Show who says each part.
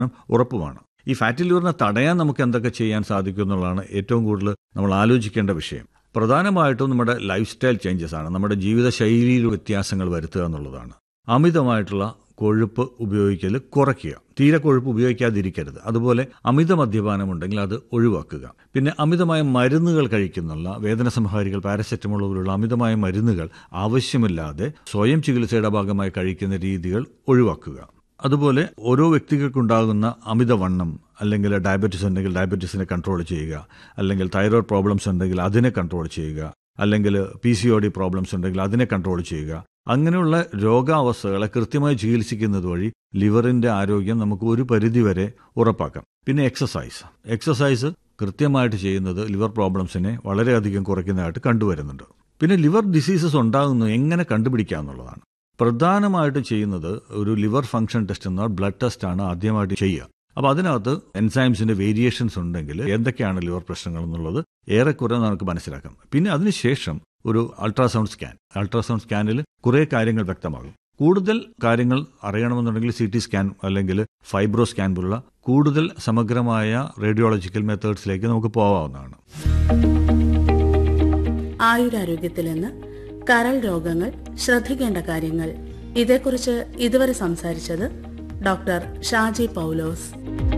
Speaker 1: ഉറപ്പുമാണ് ഈ ഫാറ്റി ലിവറിനെ തടയാൻ നമുക്ക് എന്തൊക്കെ ചെയ്യാൻ സാധിക്കും എന്നുള്ളതാണ് ഏറ്റവും കൂടുതൽ നമ്മൾ ആലോചിക്കേണ്ട വിഷയം പ്രധാനമായിട്ടും നമ്മുടെ ലൈഫ് സ്റ്റൈൽ ചേഞ്ചസ് ആണ് നമ്മുടെ ജീവിതശൈലിയിൽ വ്യത്യാസങ്ങൾ വരുത്തുക എന്നുള്ളതാണ് അമിതമായിട്ടുള്ള കൊഴുപ്പ് ഉപയോഗിക്കൽ കുറയ്ക്കുക തീരെ കൊഴുപ്പ് ഉപയോഗിക്കാതിരിക്കരുത് അതുപോലെ അമിത മദ്യപാനം ഉണ്ടെങ്കിൽ അത് ഒഴിവാക്കുക പിന്നെ അമിതമായ മരുന്നുകൾ കഴിക്കുന്നുള്ള വേദന സംഹാരികൾ പാരസെറ്റമോൾ പോലുള്ള അമിതമായ മരുന്നുകൾ ആവശ്യമില്ലാതെ സ്വയം ചികിത്സയുടെ ഭാഗമായി കഴിക്കുന്ന രീതികൾ ഒഴിവാക്കുക അതുപോലെ ഓരോ വ്യക്തികൾക്കുണ്ടാകുന്ന അമിതവണ്ണം അല്ലെങ്കിൽ ഡയബറ്റീസ് ഉണ്ടെങ്കിൽ ഡയബറ്റീസിനെ കൺട്രോൾ ചെയ്യുക അല്ലെങ്കിൽ തൈറോയ്ഡ് പ്രോബ്ലംസ് ഉണ്ടെങ്കിൽ അതിനെ കൺട്രോൾ ചെയ്യുക അല്ലെങ്കിൽ P C O D problems ഉണ്ടെങ്കിൽ അതിനെ കൺട്രോൾ ചെയ്യുക അങ്ങനെയുള്ള രോഗാവസ്ഥകളെ കൃത്യമായി ചികിത്സിക്കുന്നത് വഴി ലിവറിന്റെ ആരോഗ്യം നമുക്ക് ഒരു പരിധിവരെ ഉറപ്പാക്കാം പിന്നെ എക്സസൈസ് എക്സസൈസ് കൃത്യമായിട്ട് ചെയ്യുന്നത് ലിവർ പ്രോബ്ലംസിനെ വളരെയധികം കുറയ്ക്കുന്നതായിട്ട് കണ്ടുവരുന്നുണ്ട് പിന്നെ ലിവർ ഡിസീസസ് ഉണ്ടാകുന്നത് എങ്ങനെ കണ്ടുപിടിക്കുക എന്നുള്ളതാണ് പ്രധാനമായിട്ട് ചെയ്യുന്നത് ഒരു ലിവർ ഫംഗ്ഷൻ ടെസ്റ്റ് എന്ന ബ്ലഡ് ടെസ്റ്റ് ആണ് ആദ്യമായിട്ട് ചെയ്യുക അപ്പോൾ അതിനകത്ത് എൻസൈംസിന്റെ വേരിയേഷൻസ് ഉണ്ടെങ്കിൽ എന്തൊക്കെയാണ് ലിവർ പ്രശ്നങ്ങൾ എന്നുള്ളത് ഏറെക്കുറെ നമുക്ക് മനസ്സിലാക്കാം പിന്നെ അതിനുശേഷം ഒരു അൾട്രാസൗണ്ട് സ്കാൻ അൾട്രാസൗണ്ട് സ്കാനിൽ കുറേ കാര്യങ്ങൾ വ്യക്തമാകും കൂടുതൽ കാര്യങ്ങൾ അറിയണമെന്നുണ്ടെങ്കിൽ സി ടി സ്കാൻ അല്ലെങ്കിൽ ഫൈബ്രോ സ്കാൻ പോലുള്ള കൂടുതൽ സമഗ്രമായ റേഡിയോളജിക്കൽ മെത്തേഡ്സിലേക്ക് നമുക്ക് പോകാവുന്നതാണ്
Speaker 2: ആയുരാരോഗ്യത്തിൽ നിന്ന് കരൾ രോഗങ്ങൾ ശ്രദ്ധിക്കേണ്ട കാര്യങ്ങൾ ഇതേക്കുറിച്ച് ഇതുവരെ സംസാരിച്ചത് ഡോക്ടർ ഷാജി പൗലോസ്